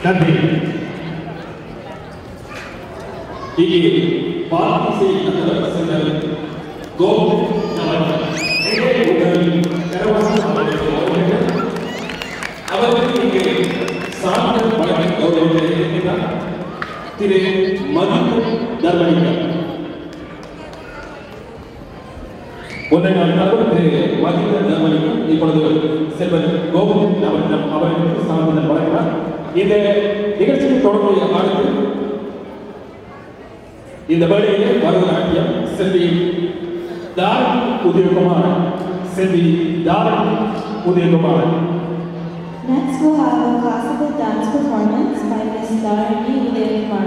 நன்றி இங்கே பாரதிசை நகர சென்னர் கோவிந்த் அவர்கள் எங்கே உங்கள் கரவாசம் அவர்கள் அவருக்கு இங்கே சான்றிதழ் வழங்கி கௌரவிக்கிறார் திரு மதிப்பு தர்மலிங்கம் ஒன்றை நாள் நண்பர் திரு மதிப்பு தர்மலிங்கம் இப்பொழுது செல்வர் கோவிந்த் அவரிடம் அவர்களுக்கு சான்றிதழ் வழங்கினார் இந்த நிகழ்ச்சியில் தொடர்புடைய காலத்தில் இந்த வேளையிலே பரதநாட்டியம் செல்வி தாரணி உதயகுமார் செல்வி Dharani Udhayakumar Next, we'll have a classical dance performance by Miss Dharani Udaykumar.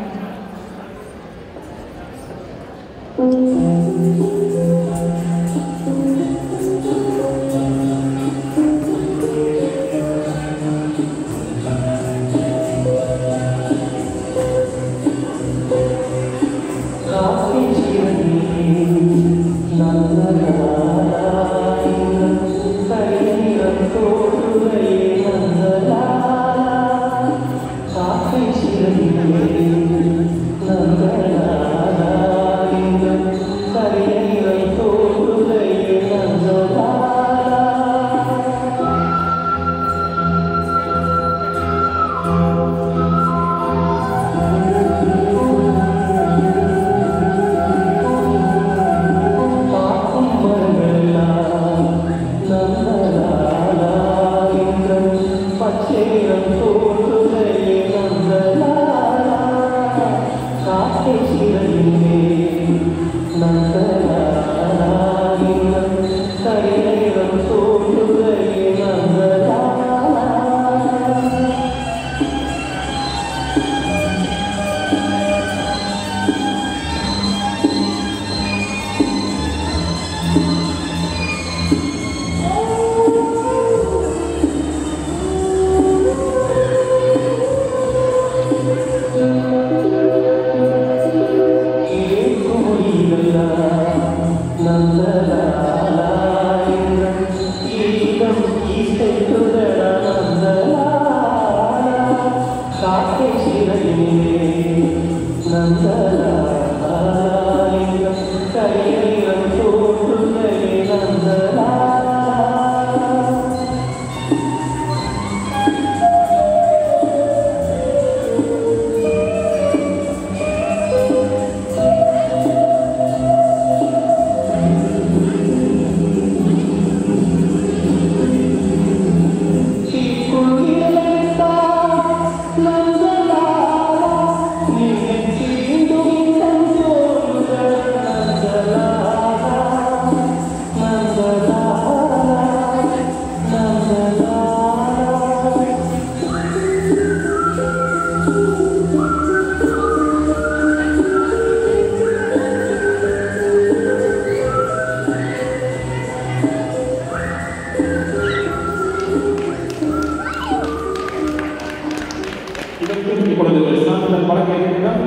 இதற்கு இப்பொழுது சான்றிதழ் வழங்க இருக்கிறார்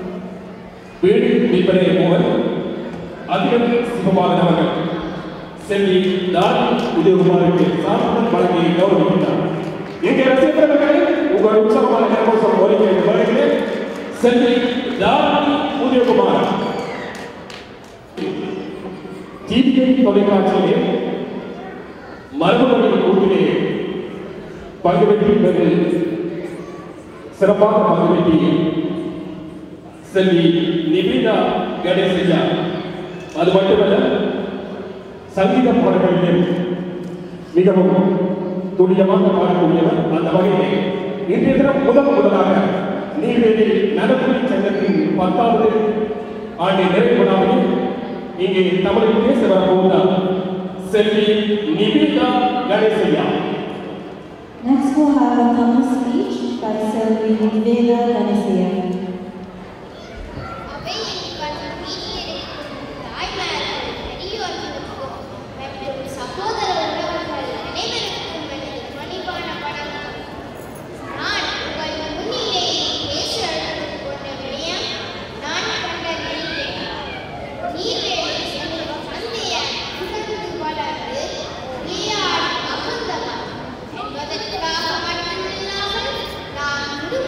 வீடு விற்பனை மூவர் அதிகம் சிவபாலன் அவர்கள் செல்வி தாரி உதயகுமாருக்கு சான்றிதழ் வழங்கி கௌரவிக்கின்றார் எங்கே ரசிகர்களே உங்கள் உற்சவமான நேர்கோசம் ஒலிக்கிற வேளையிலே செல்வி தாரி உதயகுமார் டிவிஐ தொலைக்காட்சியிலே மரபுகளின் கூட்டிலே பங்கு பெற்றிருப்பது சிறப்பாக பங்குபற்றி செல்வி நிபிதா கணேசையா அது மட்டுமல்ல சங்கீத பாடல்களிலும் மிகவும் துல்லியமாக பாடக்கூடியவர் அந்த வகையிலே இன்றைய தினம் முதல் முதலாக நீர்வேலி நலத்துறை சங்கத்தின் பத்தாவது ஆண்டு நிறைவு விழாவில் இங்கே தமிழில் பேச வரப்போகிறார் செல்வி நிபிதா Ganesaiah Next, we'll have a Tamil speech by Selvi Niveda Ganesaya. அவை எங்கள் வீட்டிலிருக்கும் தாய்மார்கள், பெரியோர்களுக்கும், மற்றும் சகோதர உறவுகள் அனைவருக்கும் எனது பணிவான வணக்கம். நான் உங்கள் முன்னிலையில் பேச அழைத்துக் கொண்ட விடயம் நான் கண்ட நீர்வேலி. நீர்வேலி என்னும் தந்தையார் உணர்ந்து வளர்ந்து விளையாடி மகிழ்ந்தவர் என்பதற்காக மட்டுமில்லாமல் நான் முழு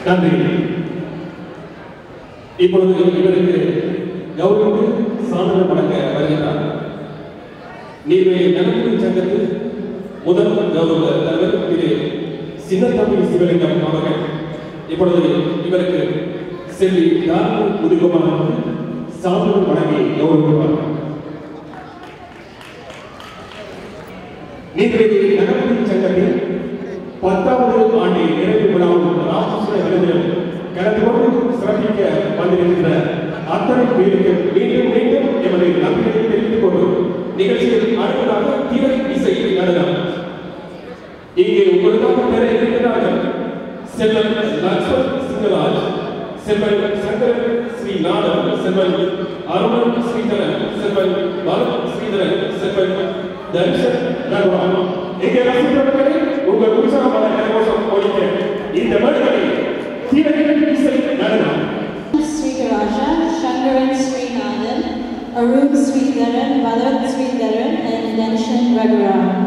நன்றி இப்பொழுது இவருக்கு கௌரவ சான்றிதழ் வழங்க வருகிறார் நீர்வேலி நலன்புரி சங்கத்தில் முதல் கௌரவ தலைவர் திரு சின்னத்தம்பி சிவலிங்கம் அவர்கள் இப்பொழுது இவருக்கு செல்வி தாரணி உதயகுமார் சான்றிதழ் வழங்கி கௌரவிப்பார் நீதிபதி நகர்புரி சங்கத்தின் பத்தாவது ஆண்டு நிறைவு விழாவும் ராஜேஸ்வர விருதிலும் கலந்து கொண்டு சிறப்பிக்க வந்திருக்கின்ற அத்தனை பேருக்கு மீண்டும் மீண்டும் எமது நம்பிக்கையை தெரிவித்துக் கொண்டு நிகழ்ச்சியில் அடுத்ததாக திரை இசை நடனம் இங்கே உங்களுக்காக பெற இருக்கிறார்கள் செல்வன் லக்ஷ்மண் சிங்கராஜ் செல்வன் சங்கரன் ஸ்ரீ நாடன் செல்வன் அருணன் ஸ்ரீதரன் செல்வன் பரத் ஸ்ரீதரன் செல்வன் தர்ஷன் ரகுராம் இங்கே ரசிகர்களே உங்கள் உற்சாகமான கரகோஷம் ஒழிக்க இந்த மேடைகளில் திரை இசை நடனம் Srikaraja, Shankaran Srinathan, Arun Sridharan, Bharat Sridharan, and Danshan Raghuram.